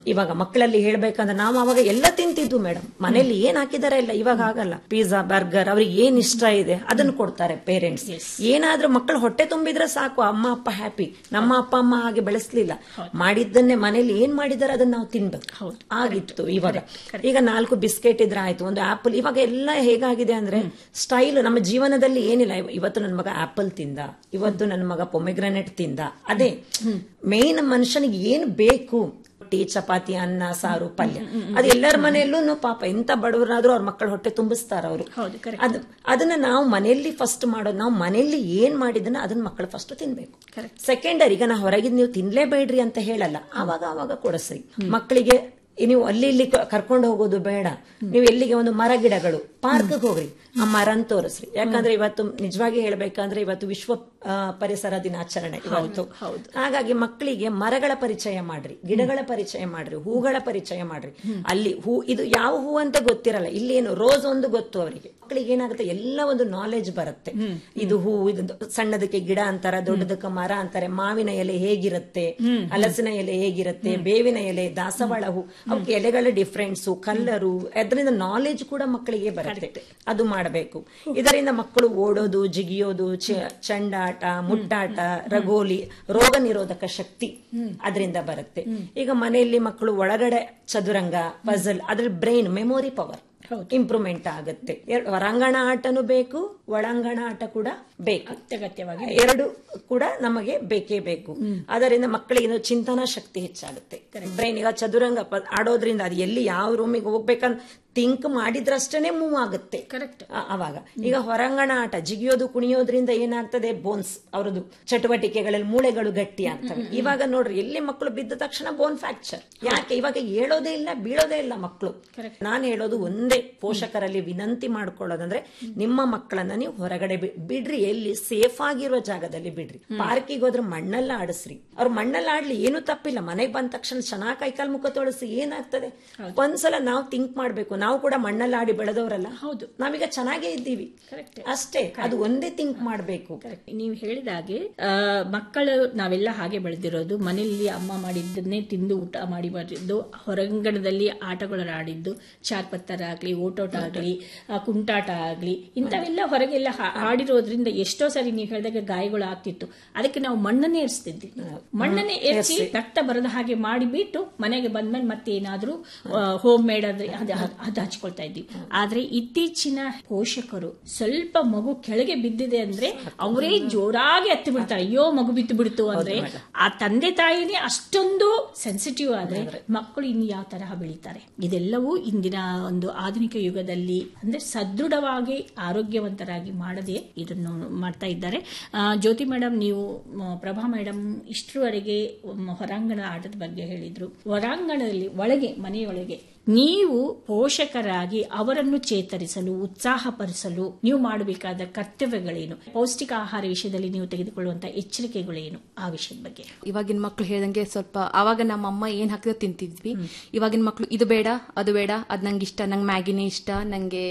ಇವಾಗ ಮಕ್ಕಳಲ್ಲಿ ಹೇಳ್ಬೇಕಂದ್ರೆ ನಾವು ಅವಾಗ ಎಲ್ಲ ತಿಂತಿದ್ವು ಮೇಡಮ್ ಮನೇಲಿ ಏನ್ ಹಾಕಿದಾರೆ ಇಲ್ಲ ಇವಾಗ ಆಗಲ್ಲ ಪಿಜ್ಜಾ ಬರ್ಗರ್ ಅವ್ರಿಗೆ ಏನ್ ಇಷ್ಟ ಇದೆ ಅದನ್ನ ಕೊಡ್ತಾರೆ ಪೇರೆಂಟ್ಸ್ ಏನಾದ್ರೂ ಮಕ್ಕಳು ಹೊಟ್ಟೆ ತುಂಬಿದ್ರೆ ಸಾಕು ಅಮ್ಮ ಅಪ್ಪ ಹ್ಯಾಪಿ ನಮ್ಮ ಅಪ್ಪ ಅಮ್ಮ ಹಾಗೆ ಬೆಳೆಸ್ಲಿಲ್ಲ ಮಾಡಿದ್ದನ್ನೇ ಮನೇಲಿ ಏನ್ ಮಾಡಿದಾರೆ ಅದನ್ನ ನಾವು ತಿನ್ಬೇಕು ಆಗಿತ್ತು ಇವಾಗ ಈಗ ನಾಲ್ಕು ಬಿಸ್ಕೆಟ್ ಇದ್ರೆ ಆಯ್ತು ಒಂದು ಆಪಲ್ ಇವಾಗ ಎಲ್ಲ ಹೇಗಾಗಿದೆ ಅಂದ್ರೆ ಸ್ಟೈಲ್ ನಮ್ಮ ಜೀವನದಲ್ಲಿ ಏನಿಲ್ಲ ಇವ- ಇವತ್ತು ನನ್ನ ಮಗ ಆಪಲ್ ತಿಂದ ಇವತ್ತು ನನ್ನ ಮಗ ಪೊಮೆಗ್ರಾನೆಟ್ ತಿಂದ ಅದೇ ಮೇನ್ ಮನುಷ್ಯನಿಗೆ ಏನ್ ಬೇಕು ರೊಟ್ಟಿ ಚಪಾತಿ ಅನ್ನ ಸಾರು ಪಲ್ಯ ಅದು ಎಲ್ಲರ ಮನೆಯಲ್ಲೂ ಪಾಪ ಎಂತ ಬಡವರಾದ್ರೂ ಅವ್ರ ಮಕ್ಕಳ ಹೊಟ್ಟೆ ತುಂಬಿಸ್ತಾರ ಅವರು ಅದ್ ಅದನ್ನ ನಾವು ಮನೆಯಲ್ಲಿ ಫಸ್ಟ್ ಮಾಡೋದು ನಾವು ಮನೆಯಲ್ಲಿ ಏನ್ ಮಾಡಿದನ್ನ ಅದನ್ನ ಮಕ್ಕಳು ಫಸ್ಟ್ ತಿನ್ಬೇಕು ಸೆಕೆಂಡರಿ ಈಗ ನಾ ಹೊರಗಿದ್ ನೀವು ತಿನ್ಲೇಬೇಡ್ರಿ ಅಂತ ಹೇಳಲ್ಲ ಆವಾಗ ಆವಾಗ ಕೊಡಸ್ರಿ ಮಕ್ಕಳಿಗೆ ನೀವು ಅಲ್ಲಿ ಇಲ್ಲಿ ಕರ್ಕೊಂಡು ಹೋಗೋದು ಬೇಡ ನೀವು ಎಲ್ಲಿಗೆ ಒಂದು ಮರ ಗಿಡಗಳು ಪಾರ್ಕ್ ಹೋಗ್ರಿ ಆ ಮರನ್ ತೋರಿಸ್ರಿ ಯಾಕಂದ್ರೆ ಇವತ್ತು ನಿಜವಾಗಿ ಹೇಳ್ಬೇಕಂದ್ರೆ ಇವತ್ತು ವಿಶ್ವ ಆ, ಪರಿಸರ ದಿನಾಚರಣೆ ಇವತ್ತು ಹಾಗಾಗಿ ಮಕ್ಕಳಿಗೆ ಮರಗಳ ಪರಿಚಯ ಮಾಡ್ರಿ ಗಿಡಗಳ ಪರಿಚಯ ಮಾಡ್ರಿ ಹೂಗಳ ಪರಿಚಯ ಮಾಡ್ರಿ ಅಲ್ಲಿ ಹೂ ಇದು ಯಾವ ಹೂ ಅಂತ ಗೊತ್ತಿರಲ್ಲ ಇಲ್ಲೇನು ರೋಸ್ ಒಂದು ಗೊತ್ತು ಅವರಿಗೆ ಮಕ್ಕಳಿಗೆ ಏನಾಗುತ್ತೆ ಎಲ್ಲ ಒಂದು ನಾಲೆಜ್ ಬರುತ್ತೆ ಇದು ಹೂ ಇದು ಸಣ್ಣದಕ್ಕೆ ಗಿಡ ಅಂತಾರ ದೊಡ್ಡದಕ್ಕೆ ಮರ ಅಂತಾರೆ ಮಾವಿನ ಎಲೆ ಹೇಗಿರುತ್ತೆ ಹಲಸಿನ ಎಲೆ ಹೇಗಿರುತ್ತೆ ಬೇವಿನ ಎಲೆ ದಾಸವಾಳ ಹೂ ಅವಕ್ಕೆ ಎಲೆಗಳ ಡಿಫ್ರೆನ್ಸು ಕಲ್ಲರು ಅದರಿಂದ ನಾಲೆಜ್ ಕೂಡ ಮಕ್ಕಳಿಗೆ ಬರುತ್ತೆ ಅದು ಮಾಡಬೇಕು ಇದರಿಂದ ಮಕ್ಕಳು ಓಡೋದು ಜಿಗಿಯೋದು ಚ- ಚಂಡಾಟ ಮುಟ್ಟಾಟ ರಗೋಲಿ ರೋಗ ನಿರೋಧಕ ಶಕ್ತಿ ಅದರಿಂದ ಬರುತ್ತೆ ಈಗ ಮನೆಯಲ್ಲಿ ಮಕ್ಕಳು ಒಳಗಡೆ ಚದುರಂಗ ಪಜಲ್ ಅದ್ರ ಬ್ರೈನ್ ಮೆಮೊರಿ ಪವರ್ ಇಂಪ್ರೂವ್ಮೆಂಟ್ ಆಗುತ್ತೆ ಎರ್- ಹೊರಾಂಗಣ ಆಟನೂ ಬೇಕು ಒಳಾಂಗಣ ಆಟ ಕೂಡ ಬೇಕು ಅತ್ಯಗತ್ಯವಾಗಿ ಎರಡು ಕೂಡ ನಮಗೆ ಬೇಕೇ ಬೇಕು ಅದರಿಂದ ಮಕ್ಕಳಿಗೆ ಇದು ಚಿಂತನಾ ಶಕ್ತಿ ಹೆಚ್ಚಾಗುತ್ತೆ ಬ್ರೈನ್ ಈಗ ಚದುರಂಗ ಪ- ಆಡೋದ್ರಿಂದ ಅದು ಎಲ್ಲಿ ಯಾವ ರೂಮಿಗೆ ಹೋಗ್ಬೇಕಂತ ಥಿಂಕ್ ಮಾಡಿದ್ರಷ್ಟೇ ಮೂವ್ ಆಗುತ್ತೆ ಕರೆಕ್ಟ್ ಆ- ಅವಾಗ ಈಗ ಹೊರಾಂಗಣ ಆಟ ಜಿಗಿಯೋದು ಕುಣಿಯೋದ್ರಿಂದ ಏನಾಗ್ತದೆ ಬೋನ್ಸ್ ಅವರದು ಚಟುವಟಿಕೆಗಳಲ್ಲಿ ಮೂಳೆಗಳು ಗಟ್ಟಿ ಆಗ್ತವೆ ಇವಾಗ ನೋಡ್ರಿ ಎಲ್ಲಿ ಮಕ್ಕಳು ಬಿದ್ದ ತಕ್ಷಣ ಬೋನ್ ಫ್ರಾಕ್ಚರ್ ಯಾಕೆ ಇವಾಗ ಹೇಳೋದೇ ಇಲ್ಲ ಬೀಳೋದೇ ಇಲ್ಲ ಮಕ್ಕಳು ನಾನು ಹೇಳೋದು ಒಂದೇ ಪೋಷಕರಲ್ಲಿ ವಿನಂತಿ ಮಾಡ್ಕೊಳ್ಳೋದಂದ್ರೆ ನಿಮ್ಮ ಮಕ್ಕಳನ್ನ ನೀವು ಹೊರಗಡೆ ಬಿ- ಬಿಡ್ರಿ ಎಲ್ಲಿ ಸೇಫ್ ಆಗಿರೋ ಜಾಗದಲ್ಲಿ ಬಿಡ್ರಿ ಪಾರ್ಕಿಗೆ ಹೋದ್ರೆ ಮಣ್ಣೆಲ್ಲ ಆಡಿಸ್ರಿ ಅವ್ರು ಮಣ್ಣೆಲ್ಲ ಆಡ್ಲಿ ಏನು ತಪ್ಪಿಲ್ಲ ಮನೆಗೆ ಬಂದ ತಕ್ಷಣ ಚೆನ್ನಾಗಿ ಕೈಕಾಲ್ ಮುಖ ತೊಳಸಿ ಏನಾಗ್ತದೆ ಒಂದ್ಸಲ ನಾವು ಥಿಂಕ್ ಮಾಡ್ಬೇಕು ನಾವು ಕೂಡ ಮಣ್ಣಲ್ಲಿ ಆಡಿ ಬೆಳೆದವರಲ್ಲ ಹೌದು. ನಾವೀಗ ಚೆನ್ನಾಗೇ ಇದ್ದೀವಿ ಅಷ್ಟೇ ಅದು ಒಂದೇ ಥಿಂಕ್ ಮಾಡ್ಬೇಕು ನೀವು ಹೇಳಿದ ಹಾಗೆ ಆ, ಮಕ್ಕಳು ನಾವೆಲ್ಲ ಹಾಗೆ ಬೆಳೆದಿರೋದು ಮನೆಯಲ್ಲಿ ಅಮ್ಮ ಮಾಡಿದ್ದನ್ನೇ ತಿಂದು ಊಟ ಮಾಡಿ ಬರೆದಿದ್ದು ಹೊರಾಂಗಣದಲ್ಲಿ ಆಟಗಳು ಆಡಿದ್ದು ಚಾರ್ಪತ್ತರ ಆಗ್ಲಿ ಓಟೋಟ ಆಗ್ಲಿ ಆ, ಕುಂಟಾಟ ಆಗ್ಲಿ ಇಂಥವೆಲ್ಲ ಹೊರಗೆಲ್ಲ ಹಾ- ಆಡಿರೋದ್ರಿಂದ ಎಷ್ಟೋ ಸರಿ ನೀವು ಹೇಳಿದಾಗ ಗಾಯಗಳು ಆಗ್ತಿತ್ತು ಅದಕ್ಕೆ ನಾವು ಮಣ್ಣನ್ನೇ ಏರಿಸ್ತಿದ್ವಿ ಮಣ್ಣನ್ನೇ ಏರಿಸಿ ರಕ್ತ ಬರದ ಹಾಗೆ ಮಾಡಿಬಿಟ್ಟು ಮನೆಗೆ ಬಂದ್ಮೇಲೆ ಮತ್ತೆ ಏನಾದ್ರೂ ಹೋಮ್ ಮೇಡ್ ಅದು ಅದು ಹಚ್ಕೊಳ್ತಾ ಇದ್ವಿ ಆದ್ರೆ ಇತ್ತೀಚಿನ ಪೋಷಕರು ಸ್ವಲ್ಪ ಮಗು ಕೆಳಗೆ ಬಿದ್ದಿದೆ ಅಂದ್ರೆ ಅವರೇ ಜೋರಾಗಿ ಹತ್ತಿ ಬಿಡ್ತಾರೆ ಅಯ್ಯೋ ಮಗು ಬಿದ್ದು ಬಿಡ್ತು ಅಂದ್ರೆ ಆ ತಂದೆ ತಾಯಿನೇ ಅಷ್ಟೊಂದು ಸೆನ್ಸಿಟಿವ್ ಆದ್ರೆ ಮಕ್ಕಳು ಇನ್ನು ಯಾವ ತರಹ ಬೆಳೀತಾರೆ ಇದೆಲ್ಲವೂ ಇಂದಿನ ಒಂದು ಆಧುನಿಕ ಯುಗದಲ್ಲಿ ಅಂದ್ರೆ ಸದೃಢವಾಗಿ ಆರೋಗ್ಯವಂತರಾಗಿ ಮಾಡದೆ ಇದನ್ನು ಮಾಡ್ತಾ ಇದ್ದಾರೆ ಆ, ಜ್ಯೋತಿ ಮೇಡಮ್ ನೀವು ಮ, ಪ್ರಭಾ ಮೇಡಮ್ ಇಷ್ಟರವರೆಗೆ ಮ, ಹೊರಾಂಗಣ ಆಟದ ಬಗ್ಗೆ ಹೇಳಿದ್ರು ಹೊರಾಂಗಣದಲ್ಲಿ ಒಳಗೆ ಮನೆಯೊಳಗೆ ನೀವು ಪೋಷಕರಾಗಿ ಅವರನ್ನು ಚೇತರಿಸಲು ಉತ್ಸಾಹಪಡಿಸಲು ನೀವು ಮಾಡಬೇಕಾದ ಕರ್ತವ್ಯಗಳೇನು ಪೌಷ್ಟಿಕ ಆಹಾರ ವಿಷಯದಲ್ಲಿ ನೀವು ತೆಗೆದುಕೊಳ್ಳುವಂತಹ ಎಚ್ಚರಿಕೆಗಳೇನು ಆ ವಿಷಯದ ಬಗ್ಗೆ ಇವಾಗಿನ ಮಕ್ಳು ಹೇಳ್ದಂಗೆ ಸ್ವಲ್ಪ ಅವಾಗ ನಮ್ಮ ಅಮ್ಮ ಏನ್ ಹಾಕಿದ್ರೆ ತಿಂತಿದ್ವಿ ಇವಾಗಿನ ಮಕ್ಳು ಇದು ಬೇಡ ಅದು ಬೇಡ ಅದ್ ನಂಗೆ ಇಷ್ಟ ನಂಗೆ ಮ್ಯಾಗಿನೇ ಇಷ್ಟ ನಂಗೆ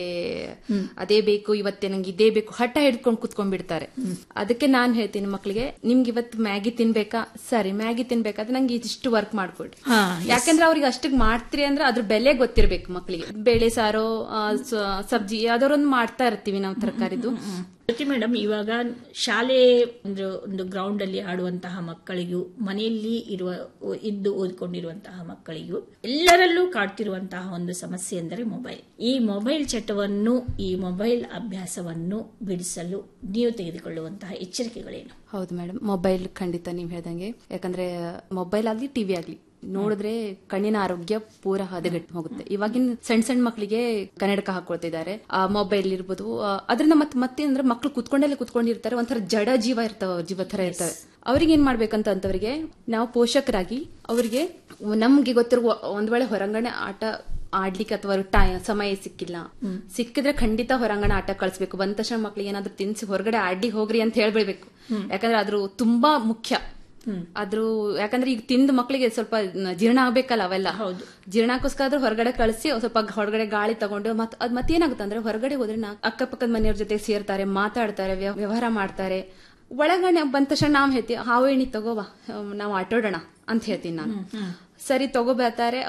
ಅದೇ ಬೇಕು ಇವತ್ತೇ ನಂಗೆ ಇದೇ ಬೇಕು ಹಠ ಹಿಡ್ಕೊಂಡು ಕುತ್ಕೊಂಡ್ಬಿಡ್ತಾರೆ ಅದಕ್ಕೆ ನಾನ್ ಹೇಳ್ತೀನಿ ಮಕ್ಳಿಗೆ ನಿಮ್ಗೆ ಇವತ್ತು ಮ್ಯಾಗಿ ತಿನ್ಬೇಕಾ ಸರಿ ಮ್ಯಾಗಿ ತಿನ್ಬೇಕಾದ್ರೆ ನಂಗೆ ಇದಿಷ್ಟು ವರ್ಕ್ ಮಾಡ್ಕೊಡ್ರಿ ಯಾಕಂದ್ರೆ ಅವ್ರಿಗೆ ಅಷ್ಟಕ್ಕೆ ಮಾಡ್ತೀರಿ ಅಂದ್ರೆ ಅದ್ರ ಬೆಲೆ ಗೊತ್ತಿರ್ಬೇಕು ಮಕ್ಳಿಗೆ ಬೇಳೆ ಸಾರೋ ಆ, ಸ- ಸಬ್ಜಿ ಯಾವ್ದಾರೊಂದು ಮಾಡ್ತಾ ಇರ್ತೀವಿ ನಾವು ತರಕಾರಿದು ಜ್ಯೋತಿ ಮೇಡಮ್ ಇವಾಗ ಶಾಲೆ ಒಂದು ಒಂದು ಗ್ರೌಂಡ್ ಅಲ್ಲಿ ಆಡುವಂತಹ ಮಕ್ಕಳಿಗೂ ಮನೆಯಲ್ಲಿ ಇರುವ ಇದ್ದು ಓದಿಕೊಂಡಿರುವಂತಹ ಮಕ್ಕಳಿಗೂ ಎಲ್ಲರಲ್ಲೂ ಕಾಡ್ತಿರುವಂತಹ ಒಂದು ಸಮಸ್ಯೆ ಎಂದರೆ ಮೊಬೈಲ್ ಈ ಮೊಬೈಲ್ ಚಟವನ್ನು ಈ ಮೊಬೈಲ್ ಅಭ್ಯಾಸವನ್ನು ಬಿಡಿಸಲು ನೀವು ತೆಗೆದುಕೊಳ್ಳುವಂತಹ ಎಚ್ಚರಿಕೆಗಳೇನು ಹೌದು ಮೇಡಮ್ ಮೊಬೈಲ್ ಖಂಡಿತ ನೀವು ಹೇಳ್ದಂಗೆ ಯಾಕಂದ್ರೆ ಮೊಬೈಲ್ ಆಗ್ಲಿ ಟಿವಿ ಆಗ್ಲಿ ನೋಡಿದ್ರೆ ಕಣ್ಣಿನ ಆರೋಗ್ಯ ಪೂರ ಹದಗೆಟ್ಟು ಹೋಗುತ್ತೆ ಇವಾಗಿನ ಸಣ್ಣ ಸಣ್ಣ ಮಕ್ಕಳಿಗೆ ಕನ್ನಡಕ ಹಾಕೊಳ್ತಿದ್ದಾರೆ ಆ ಮೊಬೈಲ್ ಇರ್ಬೋದು ಆ, ಅದರಿಂದ ಮತ್ತೆ ಮತ್ತೆ ಅಂದ್ರೆ ಮಕ್ಳು ಕುತ್ಕೊಂಡಲ್ಲೇ ಕುತ್ಕೊಂಡಿರ್ತಾರೆ ಒಂಥರ ಜಡ ಜೀವ ಇರ್ತಾವ ಜೀವ ತರ ಇರ್ತವೆ ಅವ್ರಿಗೆ ಏನ್ ಮಾಡ್ಬೇಕಂತ ಅಂತವ್ರಿಗೆ ನಾವು ಪೋಷಕರಾಗಿ ಅವರಿಗೆ ನಮ್ಗೆ ಗೊತ್ತಿರುವ ಒಂದ್ ವೇಳೆ ಹೊರಾಂಗಣ ಆಟ ಆಡ್ಲಿಕ್ಕೆ ಅಥವಾ ಟೈ ಸಮಯ ಸಿಕ್ಕಿಲ್ಲ ಸಿಕ್ಕಿದ್ರೆ ಖಂಡಿತ ಹೊರಾಂಗಣ ಆಟ ಕಳಿಸ್ಬೇಕು ಬಂದ ತಕ್ಷಣ ಮಕ್ಳಿಗೆ ಏನಾದ್ರೂ ತಿನ್ಸಿ ಹೊರಗಡೆ ಆಡ್ಲಿಕ್ಕೆ ಹೋಗ್ರಿ ಅಂತ ಹೇಳ್ಬಿಡ್ಬೇಕು ಯಾಕಂದ್ರೆ ಅದ್ರ ತುಂಬಾ ಮುಖ್ಯ ಅದ್ರ ಯಾಕಂದ್ರೆ ಈಗ ತಿಂದು ಮಕ್ಕಳಿಗೆ ಸ್ವಲ್ಪ ಜೀರ್ಣ ಆಗ್ಬೇಕಲ್ಲ ಅವೆಲ್ಲ ಹೌದು ಜೀರ್ಣಕ್ಕೋಸ್ಕರ ಹೊರಗಡೆ ಕಳಿಸಿ ಸ್ವಲ್ಪ ಹೊರಗಡೆ ಗಾಳಿ ತಗೊಂಡು ಮತ್ ಅದ್ ಮತ್ತೇನಾಗುತ್ತೆ ಅಂದ್ರೆ ಹೊರಗಡೆ ಹೋದ್ರೆ ನಾ ಅಕ್ಕಪಕ್ಕದ ಮನೆಯವ್ರ ಜೊತೆ ಸೇರ್ತಾರೆ ಮಾತಾಡ್ತಾರೆ ವ್ಯ- ವ್ಯವಹಾರ ಮಾಡ್ತಾರೆ ಒಳಗಡೆ ಬಂದ ತಕ್ಷಣ ನಾವ್ ಹೇಳ್ತೀವಿ ಹಾವು ಎಣ್ಣಿ ತಗೋವಾ ನಾವು ಆಟೋಡೋಣ ಅಂತ ಹೇಳ್ತೀನಿ ನಾನು ಸರಿ ತಗೋಬೇಕಾರೆ